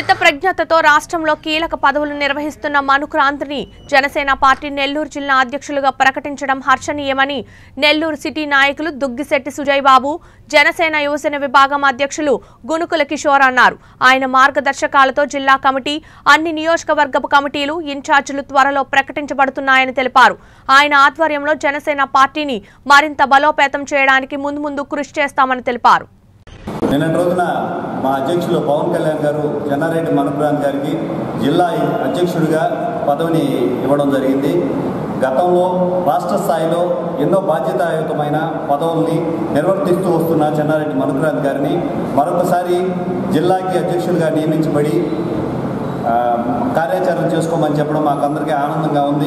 స్థితప్రజ్ఞతతో రాష్ట్రంలో కీలక పదవులు నిర్వహిస్తున్న మనుక్రాంతిని జనసేన పార్టీ నెల్లూరు జిల్లా అధ్యక్షులుగా ప్రకటించడం హర్షణీయమని నెల్లూరు సిటీ నాయకులు దుగ్గిశెట్టి సుజయ్ బాబు జనసేన యువసేన విభాగం అధ్యక్షులు గునుకుల కిషోర్ అన్నారు ఆయన మార్గదర్శకాలతో జిల్లా కమిటీ అన్ని నియోజకవర్గపు కమిటీలు ఇన్ఛార్జీలు త్వరలో ప్రకటించబడుతున్నాయని తెలిపారు ఆయన ఆధ్వర్యంలో జనసేన పార్టీని మరింత బలోపేతం చేయడానికి ముందు ముందు కృషి చేస్తామని తెలిపారు నిన్నటి రోజున మా అధ్యక్షులు పవన్ కళ్యాణ్ గారు చెన్నారెడ్డి మనుప్రాంత్ గారికి జిల్లా అధ్యక్షుడిగా పదవిని ఇవ్వడం జరిగింది గతంలో రాష్ట్ర స్థాయిలో ఎన్నో బాధ్యతాయుతమైన పదవుల్ని నిర్వర్తిస్తూ వస్తున్న చెన్నారెడ్డి మనుప్రాంత్ గారిని మరొకసారి జిల్లాకి అధ్యక్షుడిగా నియమించబడి ఆ, కార్యాచరణ చేసుకోమని చెప్పడం మాకు అందరికీ ఆనందంగా ఉంది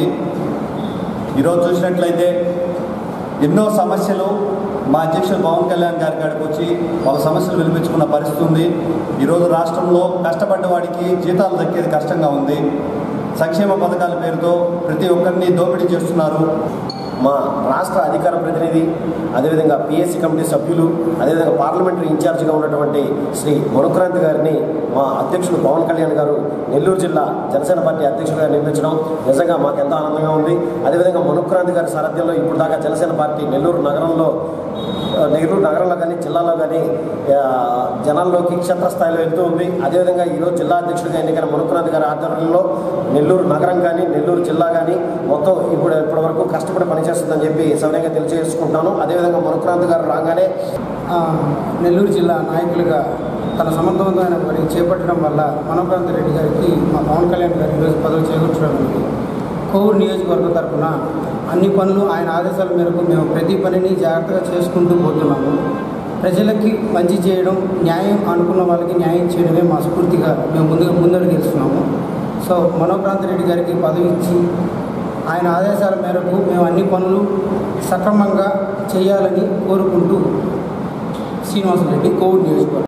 ఈరోజు చూసినట్లయితే ఎన్నో సమస్యలు మా అధ్యక్షుడు పవన్ కళ్యాణ్ గారి కాడికి వచ్చి వాళ్ళ సమస్యలు వినిపించుకున్న పరిస్థితి ఉంది ఈరోజు రాష్ట్రంలో కష్టపడ్డ వాడికి జీతాలు దక్కేది కష్టంగా ఉంది సంక్షేమ పథకాల పేరుతో ప్రతి ఒక్కరిని దోపిడీ చేస్తున్నారు మా రాష్ట్ర అధికార ప్రతినిధి అదేవిధంగా పిఎస్సి కమిటీ సభ్యులు అదేవిధంగా పార్లమెంటరీ ఇన్ఛార్జిగా ఉన్నటువంటి శ్రీ మనుక్రాంతి గారిని మా అధ్యక్షుడు పవన్ కళ్యాణ్ గారు నెల్లూరు జిల్లా జనసేన పార్టీ అధ్యక్షుడిగా నియమించడం నిజంగా మాకు ఎంతో ఆనందంగా ఉంది అదేవిధంగా మనుక్రాంతి గారి సారథ్యంలో ఇప్పుడు దాకా జనసేన పార్టీ నెల్లూరు నగరంలో ఆ, నెల్లూరు నగరంలో కానీ జిల్లాలో కానీ ఆ, జనాల్లోకి క్షేత్రస్థాయిలో వెళ్తూ ఉంది అదేవిధంగా ఈరోజు జిల్లా అధ్యక్షుడిగా ఎన్నికైన మనుక్రాంతి గారి ఆధ్వర్యంలో నెల్లూరు నగరం కానీ నెల్లూరు జిల్లా కానీ మొత్తం ఇప్పుడు ఇప్పటి వరకు కష్టపడి పనిచేస్తుందని చెప్పి సవినయంగా తెలియజేసుకుంటాను అదేవిధంగా మనుక్రాంతి గారు రాగానే ఆ, నెల్లూరు జిల్లా నాయకులుగా తన సమర్థవంతమైన పని చేపట్టడం వల్ల మనోప్రాంత రెడ్డి గారికి మా పవన్ కళ్యాణ్ గారు ఈరోజు పదవి చేకూర్చడం ఉంది కోవూరు నియోజకవర్గం తరఫున అన్ని పనులు ఆయన ఆదేశాల మేరకు మేము ప్రతి పనిని జాగ్రత్తగా చేసుకుంటూ పోతున్నాము ప్రజలకి మంచి చేయడం న్యాయం అనుకున్న వాళ్ళకి న్యాయం చేయడమే మా స్ఫూర్తిగా మేము ముందుగా ముందడుగు తెలుస్తున్నాము సో మనోప్రాంత రెడ్డి గారికి పదవి ఇచ్చి ఆయన ఆదేశాల మేరకు మేము అన్ని పనులు సక్రమంగా చేయాలని కోరుకుంటూ శ్రీనివాసరెడ్డి కోవిడ్ నియోజకవర్గం